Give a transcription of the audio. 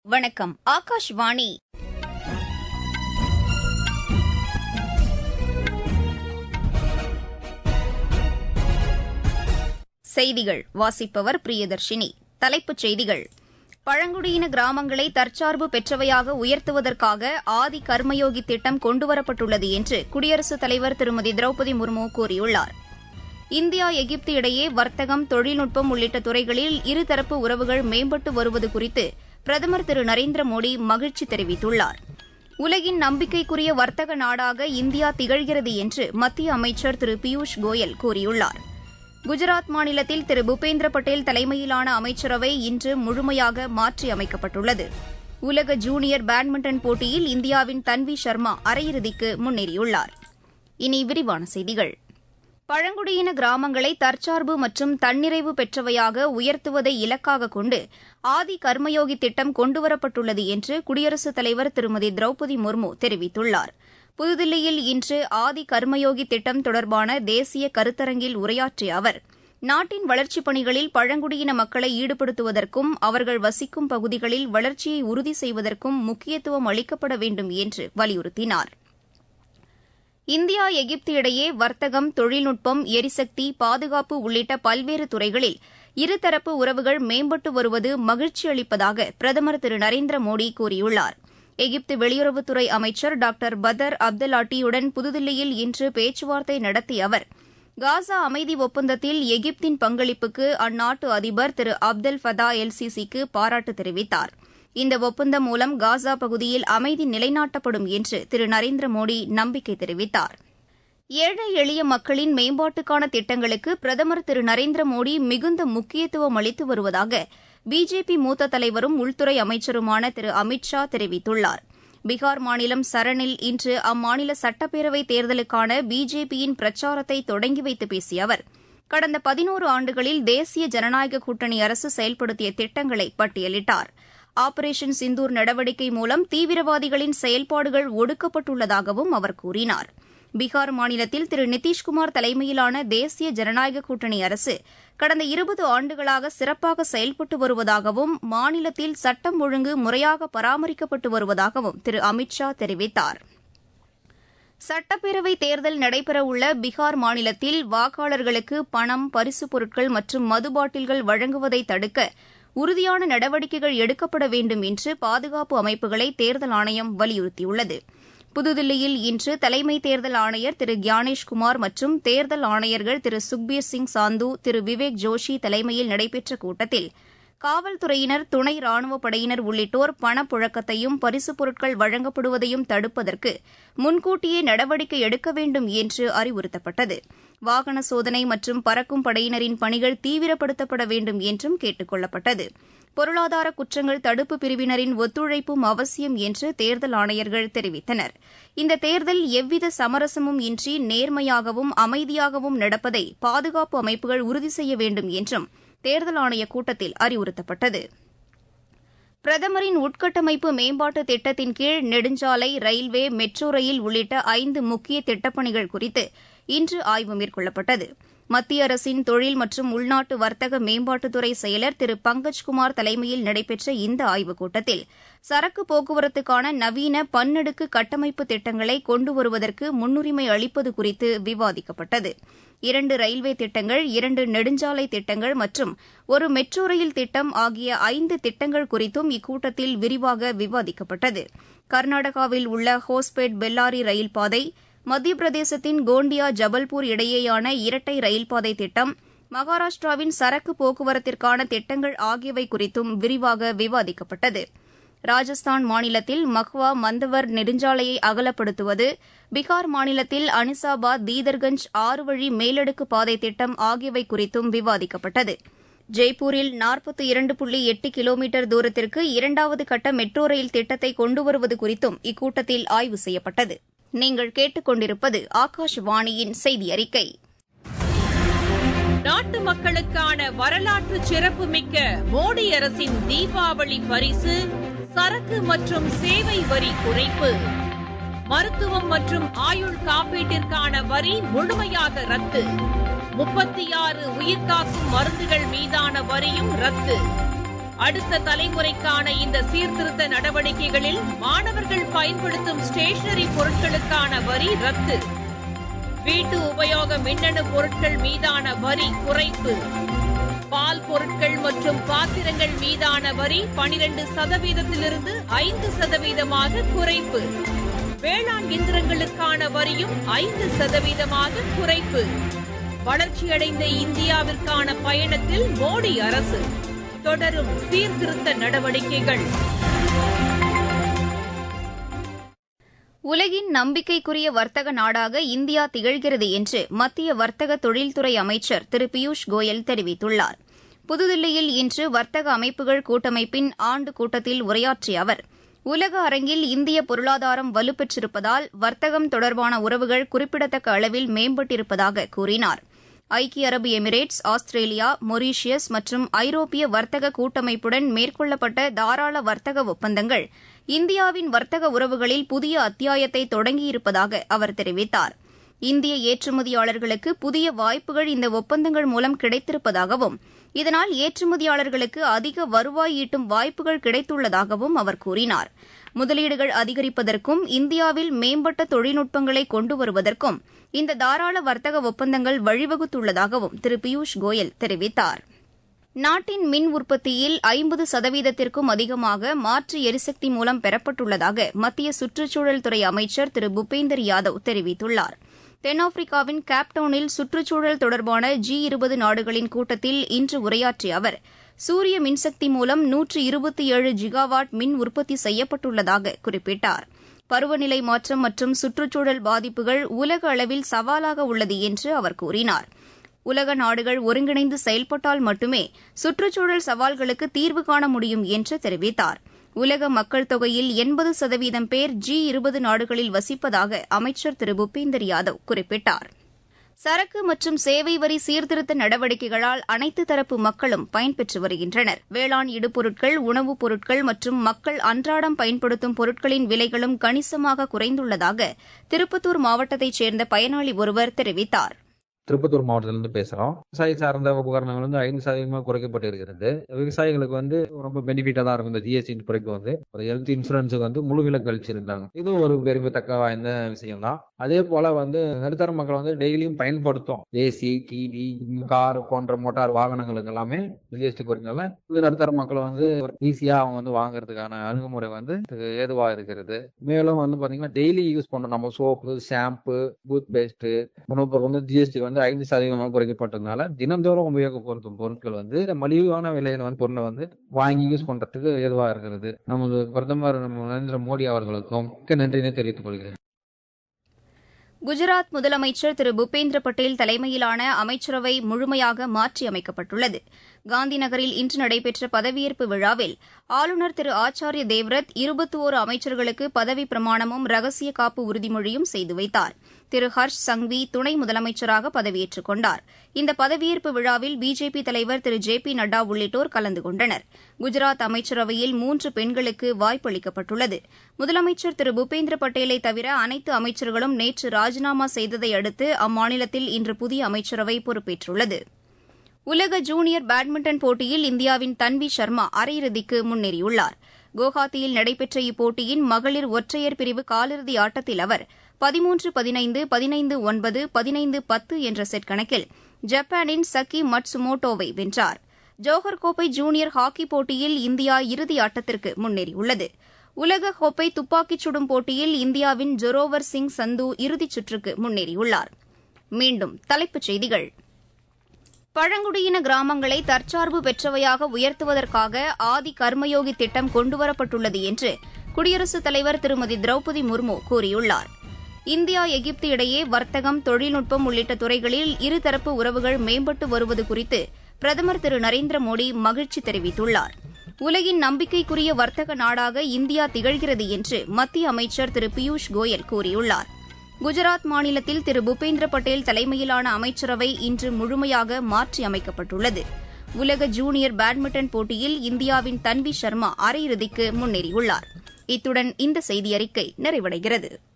வணக்கம் ஆகாஷ்வாணி செய்திகள் வாசிப்பவர் பிரியதர்ஷினி தலைப்புச் செய்திகள் பழங்குடியின கிராமங்களை தற்சார்பு பெற்றவையாக உயர்த்துவதற்காக ஆதி கர்மயோகி திட்டம் கொண்டுவரப்பட்டுள்ளது என்று குடியரசுத் தலைவர் திருமதி திரௌபதி முர்மு கூறியுள்ளார் இந்தியா எகிப்து இடையே வர்த்தகம் தொழில்நுட்பம் உள்ளிட்ட துறைகளில் இருதரப்பு உறவுகள் மேம்பட்டு வருவது குறித்து பிரதமர் திரு நரேந்திர மோடி மகிழ்ச்சி தெரிவித்துள்ளார் உலகின் நம்பிக்கைக்குரிய வர்த்தக நாடாக இந்தியா திகழ்கிறது என்று மத்திய அமைச்சர் திரு பியூஷ் கோயல் கூறியுள்ளார் குஜராத் மாநிலத்தில் திரு பூபேந்திர பட்டேல் தலைமையிலான அமைச்சரவை இன்று முழுமையாக மாற்றியமைக்கப்பட்டுள்ளது உலக ஜூனியர் பேட்மிண்டன் போட்டியில் இந்தியாவின் தன்வி சர்மா அரையிறுதிக்கு முன்னேறியுள்ளார் இனி விரிவான செய்திகள் பழங்குடியின கிராமங்களை தற்சார்பு மற்றும் தன்னிறைவு பெற்றவையாக உயர்த்துவதை இலக்காக கொண்டு ஆதி கர்மயோகி திட்டம் கொண்டுவரப்பட்டுள்ளது என்று குடியரசுத் தலைவர் திருமதி திரௌபதி முர்மு தெரிவித்துள்ளார் புதுதில்லியில் இன்று ஆதி கர்மயோகி திட்டம் தொடர்பான தேசிய கருத்தரங்கில் உரையாற்றிய அவர் நாட்டின் வளர்ச்சிப் பணிகளில் பழங்குடியின மக்களை ஈடுபடுத்துவதற்கும் அவர்கள் வசிக்கும் பகுதிகளில் வளர்ச்சியை உறுதி செய்வதற்கும் முக்கியத்துவம் அளிக்கப்பட வேண்டும் என்று வலியுறுத்தினார் இந்தியா எகிப்து இடையே வர்த்தகம் தொழில்நுட்பம் எரிசக்தி பாதுகாப்பு உள்ளிட்ட பல்வேறு துறைகளில் இருதரப்பு உறவுகள் மேம்பட்டு வருவது மகிழ்ச்சி அளிப்பதாக பிரதமர் திரு நரேந்திர மோடி கூறியுள்ளார் எகிப்து வெளியுறவுத்துறை அமைச்சர் டாக்டர் பதர் அப்தலாட்டியுடன் புதுதில்லியில் இன்று பேச்சுவார்த்தை நடத்திய அவர் காசா அமைதி ஒப்பந்தத்தில் எகிப்தின் பங்களிப்புக்கு அந்நாட்டு அதிபர் திரு அப்தல் ஃபதா எல் சிசிக்கு பாராட்டு தெரிவித்தார் இந்த ஒப்பந்தம் மூலம் காசா பகுதியில் அமைதி நிலைநாட்டப்படும் என்று திரு நரேந்திர மோடி நம்பிக்கை தெரிவித்தார் ஏழை எளிய மக்களின் மேம்பாட்டுக்கான திட்டங்களுக்கு பிரதமர் திரு நரேந்திர மோடி மிகுந்த முக்கியத்துவம் அளித்து வருவதாக பிஜேபி மூத்த தலைவரும் உள்துறை அமைச்சருமான திரு அமித் ஷா தெரிவித்துள்ளார் பீகார் மாநிலம் சரணில் இன்று அம்மாநில சட்டப்பேரவைத் தேர்தலுக்கான பிஜேபியின் பிரச்சாரத்தை தொடங்கி வைத்து பேசிய அவர் கடந்த பதினோரு ஆண்டுகளில் தேசிய ஜனநாயக கூட்டணி அரசு செயல்படுத்திய திட்டங்களை பட்டியலிட்டார் ஆபரேஷன் சிந்தூர் நடவடிக்கை மூலம் தீவிரவாதிகளின் செயல்பாடுகள் ஒடுக்கப்பட்டுள்ளதாகவும் அவர் கூறினார் பீகார் மாநிலத்தில் திரு நிதிஷ்குமார் தலைமையிலான தேசிய ஜனநாயக கூட்டணி அரசு கடந்த இருபது ஆண்டுகளாக சிறப்பாக செயல்பட்டு வருவதாகவும் மாநிலத்தில் சட்டம் ஒழுங்கு முறையாக பராமரிக்கப்பட்டு வருவதாகவும் திரு அமித் ஷா தெரிவித்தார் சட்டப்பேரவைத் தேர்தல் நடைபெறவுள்ள பீகார் மாநிலத்தில் வாக்காளர்களுக்கு பணம் பரிசுப் பொருட்கள் மற்றும் மது பாட்டில்கள் வழங்குவதை தடுக்க உறுதியான நடவடிக்கைகள் எடுக்கப்பட வேண்டும் என்று பாதுகாப்பு அமைப்புகளை தேர்தல் ஆணையம் வலியுறுத்தியுள்ளது புதுதில்லியில் இன்று தலைமை தேர்தல் ஆணையர் திரு கியானேஷ்குமார் மற்றும் தேர்தல் ஆணையர்கள் திரு சுக்பீர் சிங் சாந்து திரு விவேக் ஜோஷி தலைமையில் நடைபெற்ற கூட்டத்தில் காவல்துறையினர் துணை ராணுவப் படையினர் உள்ளிட்டோர் பணப்புழக்கத்தையும் பரிசுப் பொருட்கள் வழங்கப்படுவதையும் தடுப்பதற்கு முன்கூட்டியே நடவடிக்கை எடுக்க வேண்டும் என்று அறிவுறுத்தப்பட்டது வாகன சோதனை மற்றும் பறக்கும் படையினரின் பணிகள் தீவிரப்படுத்தப்பட வேண்டும் என்றும் கேட்டுக் கொள்ளப்பட்டது பொருளாதார குற்றங்கள் தடுப்பு பிரிவினரின் ஒத்துழைப்பும் அவசியம் என்று தேர்தல் ஆணையர்கள் தெரிவித்தனர் இந்த தேர்தல் எவ்வித சமரசமும் இன்றி நேர்மையாகவும் அமைதியாகவும் நடப்பதை பாதுகாப்பு அமைப்புகள் உறுதி செய்ய வேண்டும் என்றும் தேர்தல் ஆணைய கூட்டத்தில் அறிவுறுத்தப்பட்டது பிரதமரின் உட்கட்டமைப்பு மேம்பாட்டு திட்டத்தின் கீழ் நெடுஞ்சாலை ரயில்வே மெட்ரோ ரயில் உள்ளிட்ட ஐந்து முக்கிய திட்டப்பணிகள் குறித்து இன்று ஆய்வு மேற்கொள்ளப்பட்டது மத்திய அரசின் தொழில் மற்றும் உள்நாட்டு வர்த்தக மேம்பாட்டுத்துறை செயலர் திரு பங்கஜ்குமார் தலைமையில் நடைபெற்ற இந்த ஆய்வுக் கூட்டத்தில் சரக்கு போக்குவரத்துக்கான நவீன பன்னடுக்கு கட்டமைப்பு திட்டங்களை கொண்டு வருவதற்கு முன்னுரிமை அளிப்பது குறித்து விவாதிக்கப்பட்டது இரண்டு ரயில்வே திட்டங்கள் இரண்டு நெடுஞ்சாலை திட்டங்கள் மற்றும் ஒரு மெட்ரோ ரயில் திட்டம் ஆகிய ஐந்து திட்டங்கள் குறித்தும் இக்கூட்டத்தில் விரிவாக விவாதிக்கப்பட்டது கர்நாடகாவில் உள்ள ஹோஸ்பேட் பெல்லாரி ரயில் பாதை மத்திய பிரதேசத்தின் கோண்டியா ஜபல்பூர் இடையேயான இரட்டை ரயில்பாதை திட்டம் மகாராஷ்டிராவின் சரக்கு போக்குவரத்திற்கான திட்டங்கள் ஆகியவை குறித்தும் விரிவாக விவாதிக்கப்பட்டது ராஜஸ்தான் மாநிலத்தில் மஹ்வா மந்தவர் நெடுஞ்சாலையை அகலப்படுத்துவது பீகார் மாநிலத்தில் அனிசாபாத் தீதர்கஞ்ச் ஆறு வழி மேலடுக்கு பாதை திட்டம் ஆகியவை குறித்தும் விவாதிக்கப்பட்டது ஜெய்ப்பூரில் நாற்பத்தி இரண்டு புள்ளி எட்டு கிலோமீட்டர் தூரத்திற்கு இரண்டாவது கட்ட மெட்ரோ ரயில் திட்டத்தை கொண்டு வருவது குறித்தும் இக்கூட்டத்தில் ஆய்வு செய்யப்பட்டது நீங்கள் கேட்டுக்கொண்டிருப்பது ஆகாஷவாணியின் செய்தி அறிக்கை நாட்டு மக்களுக்கான வரலாற்று சிறப்புமிக்க மோடி அரசின் தீபாவளி பரிசு சரக்கு மற்றும் சேவை வரி குறைப்பு மருத்துவம் மற்றும் ஆயுள் காப்பீட்டிற்கான வரி முழுமையாக ரத்து முப்பத்தி ஆறு உயிர்காக்கும் மருந்துகள் மீதான வரியும் ரத்து அடுத்த தலைமுறைக்கான இந்த சீர்திருத்த நடவடிக்கைகளில் மாணவர்கள் பயன்படுத்தும் ஸ்டேஷனரி பொருட்களுக்கான வரி ரத்து வீட்டு உபயோக மின்னணு பொருட்கள் மீதான வரி குறைப்பு பால் பொருட்கள் மற்றும் பாத்திரங்கள் மீதான வரி பனிரெண்டு சதவீதத்திலிருந்து ஐந்து சதவீதமாக குறைப்பு வேளாண் இயந்திரங்களுக்கான வரியும் ஐந்து சதவீதமாக குறைப்பு வளர்ச்சியடைந்த இந்தியாவிற்கான பயணத்தில் மோடி அரசு தொடரும் சீர்திருத்த நடவடிக்கைகள் உலகின் நம்பிக்கைக்குரிய வர்த்தக நாடாக இந்தியா திகழ்கிறது என்று மத்திய வர்த்தக தொழில்துறை அமைச்சர் திரு பியூஷ் கோயல் தெரிவித்துள்ளார் புதுதில்லியில் இன்று வர்த்தக அமைப்புகள் கூட்டமைப்பின் ஆண்டு கூட்டத்தில் உரையாற்றிய அவர் உலக அரங்கில் இந்திய பொருளாதாரம் வலுப்பெற்றிருப்பதால் வர்த்தகம் தொடர்பான உறவுகள் குறிப்பிடத்தக்க அளவில் மேம்பட்டிருப்பதாக கூறினார் ஐக்கிய அரபு எமிரேட்ஸ் ஆஸ்திரேலியா மொரீஷியஸ் மற்றும் ஐரோப்பிய வர்த்தக கூட்டமைப்புடன் மேற்கொள்ளப்பட்ட தாராள வர்த்தக ஒப்பந்தங்கள் இந்தியாவின் வர்த்தக உறவுகளில் புதிய அத்தியாயத்தை தொடங்கியிருப்பதாக அவர் தெரிவித்தார் இந்திய ஏற்றுமதியாளர்களுக்கு புதிய வாய்ப்புகள் இந்த ஒப்பந்தங்கள் மூலம் கிடைத்திருப்பதாகவும் இதனால் ஏற்றுமதியாளர்களுக்கு அதிக வருவாய் ஈட்டும் வாய்ப்புகள் கிடைத்துள்ளதாகவும் அவர் கூறினார் முதலீடுகள் அதிகரிப்பதற்கும் இந்தியாவில் மேம்பட்ட தொழில்நுட்பங்களை கொண்டு வருவதற்கும் இந்த தாராள வர்த்தக ஒப்பந்தங்கள் வழிவகுத்துள்ளதாகவும் திரு பியூஷ் கோயல் தெரிவித்தார் நாட்டின் மின் உற்பத்தியில் ஐம்பது சதவீதத்திற்கும் அதிகமாக மாற்று எரிசக்தி மூலம் பெறப்பட்டுள்ளதாக மத்திய சுற்றுச்சூழல் துறை அமைச்சர் திரு பூபேந்தர் யாதவ் தெரிவித்துள்ளார் தென்னாப்பிரிக்காவின் கேப்டவுனில் சுற்றுச்சூழல் தொடர்பான ஜி இருபது நாடுகளின் கூட்டத்தில் இன்று உரையாற்றிய அவர் சூரிய மின்சக்தி மூலம் நூற்று இருபத்தி ஏழு ஜிகாவாட் மின் உற்பத்தி செய்யப்பட்டுள்ளதாக குறிப்பிட்டார் பருவநிலை மாற்றம் மற்றும் சுற்றுச்சூழல் பாதிப்புகள் உலக அளவில் சவாலாக உள்ளது என்று அவர் கூறினார் உலக நாடுகள் ஒருங்கிணைந்து செயல்பட்டால் மட்டுமே சுற்றுச்சூழல் சவால்களுக்கு தீர்வு காண முடியும் என்று தெரிவித்தார் உலக மக்கள் தொகையில் எண்பது சதவீதம் பேர் ஜி இருபது நாடுகளில் வசிப்பதாக அமைச்சர் திரு பூபேந்தர் யாதவ் குறிப்பிட்டார் சரக்கு மற்றும் சேவை வரி சீர்திருத்த நடவடிக்கைகளால் அனைத்து தரப்பு மக்களும் பயன்பெற்று வருகின்றனர் வேளாண் இடுபொருட்கள் உணவுப் பொருட்கள் மற்றும் மக்கள் அன்றாடம் பயன்படுத்தும் பொருட்களின் விலைகளும் கணிசமாக குறைந்துள்ளதாக திருப்பத்தூர் மாவட்டத்தைச் சேர்ந்த பயனாளி ஒருவர் தெரிவித்தார் திருப்பத்தூர் மாவட்டத்திலிருந்து பேசுறோம் விவசாய சார்ந்த உபகரணங்கள் வந்து ஐந்து சதவீதமாக குறைக்கப்பட்டு இருக்கிறது விவசாயிகளுக்கு வந்து ரொம்ப பெனிஃபிட்டா தான் இருக்கும் இந்த ஜிஎஸ்டி குறைப்பு வந்து ஒரு ஹெல்த் இன்சூரன்ஸுக்கு வந்து முழு விலக்கு அளிச்சிருந்தாங்க இதுவும் ஒரு பெருமைத்தக்க வாய்ந்த விஷயம் தான் அதே போல வந்து நடுத்தர மக்கள் வந்து டெய்லியும் பயன்படுத்தும் ஏசி டிவி கார் போன்ற மோட்டார் வாகனங்களுக்கு எல்லாமே ஜிஎஸ்டி குறைந்தால இது நடுத்தர மக்கள் வந்து ஈஸியா அவங்க வந்து வாங்குறதுக்கான அணுகுமுறை வந்து ஏதுவா இருக்கிறது மேலும் வந்து பாத்தீங்கன்னா டெய்லி யூஸ் பண்றோம் நம்ம சோப்பு ஷாம்பு டூத் பேஸ்ட் உணவுப் பொருள் வந்து ஜிஎஸ்டி வந்து ஐந்து சதவீதமாக குறைக்கப்பட்டதுனால தினந்தோறும் உபயோகப்படுத்தும் பொருட்கள் வந்து மலிவான விலையில வந்து பொருளை வந்து வாங்கி யூஸ் பண்றதுக்கு ஏதுவா இருக்கிறது நமது பிரதமர் நரேந்திர மோடி அவர்களுக்கும் மிக்க நன்றினை தெரிவித்துக் கொள்கிறேன் குஜராத் முதலமைச்சர் திரு பூபேந்திர பட்டேல் தலைமையிலான அமைச்சரவை முழுமையாக மாற்றியமைக்கப்பட்டுள்ளது காந்திநகரில் இன்று நடைபெற்ற பதவியேற்பு விழாவில் ஆளுநர் திரு ஆச்சாரிய தேவ்ரத் இருபத்தி ஓரு அமைச்சர்களுக்கு பதவி பிரமாணமும் ரகசிய காப்பு உறுதிமொழியும் செய்து வைத்தார் திரு ஹர்ஷ் சங்வி துணை முதலமைச்சராக பதவியேற்றுக் கொண்டார் இந்த பதவியேற்பு விழாவில் பிஜேபி தலைவர் திரு ஜே பி நட்டா உள்ளிட்டோர் கலந்து கொண்டனர் குஜராத் அமைச்சரவையில் மூன்று பெண்களுக்கு வாய்ப்பளிக்கப்பட்டுள்ளது முதலமைச்சர் திரு பூபேந்திர பட்டேலை தவிர அனைத்து அமைச்சர்களும் நேற்று ராஜினாமா செய்ததை அடுத்து அம்மாநிலத்தில் இன்று புதிய அமைச்சரவை பொறுப்பேற்றுள்ளது உலக ஜூனியர் பேட்மிண்டன் போட்டியில் இந்தியாவின் தன்வி சர்மா அரையிறுதிக்கு முன்னேறியுள்ளார் குவஹாத்தியில் நடைபெற்ற இப்போட்டியின் மகளிர் ஒற்றையர் பிரிவு காலிறுதி ஆட்டத்தில் அவர் பதிமூன்று பதினைந்து பதினைந்து ஒன்பது பதினைந்து பத்து என்ற செட் கணக்கில் ஜப்பானின் சக்கி மட்சுமோட்டோவை வென்றார் ஜோஹர் கோப்பை ஜூனியர் ஹாக்கி போட்டியில் இந்தியா இறுதி ஆட்டத்திற்கு முன்னேறியுள்ளது உலக கோப்பை துப்பாக்கிச் சுடும் போட்டியில் இந்தியாவின் ஜொரோவர் சிங் சந்து இறுதிச் சுற்றுக்கு முன்னேறியுள்ளார் மீண்டும் தலைப்புச் செய்திகள் பழங்குடியின கிராமங்களை தற்சார்பு பெற்றவையாக உயர்த்துவதற்காக ஆதி கர்மயோகி திட்டம் கொண்டுவரப்பட்டுள்ளது என்று குடியரசுத் தலைவர் திருமதி திரௌபதி முர்மு கூறியுள்ளார் இந்தியா எகிப்து இடையே வர்த்தகம் தொழில்நுட்பம் உள்ளிட்ட துறைகளில் இருதரப்பு உறவுகள் மேம்பட்டு வருவது குறித்து பிரதமர் திரு நரேந்திர மோடி மகிழ்ச்சி தெரிவித்துள்ளார் உலகின் நம்பிக்கைக்குரிய வர்த்தக நாடாக இந்தியா திகழ்கிறது என்று மத்திய அமைச்சர் திரு பியூஷ் கோயல் கூறியுள்ளார் குஜராத் மாநிலத்தில் திரு பூபேந்திர பட்டேல் தலைமையிலான அமைச்சரவை இன்று முழுமையாக மாற்றியமைக்கப்பட்டுள்ளது உலக ஜூனியர் பேட்மிண்டன் போட்டியில் இந்தியாவின் தன்வி சர்மா அரையிறுதிக்கு முன்னேறியுள்ளார் இத்துடன் இந்த செய்தியறிக்கை நிறைவடைகிறது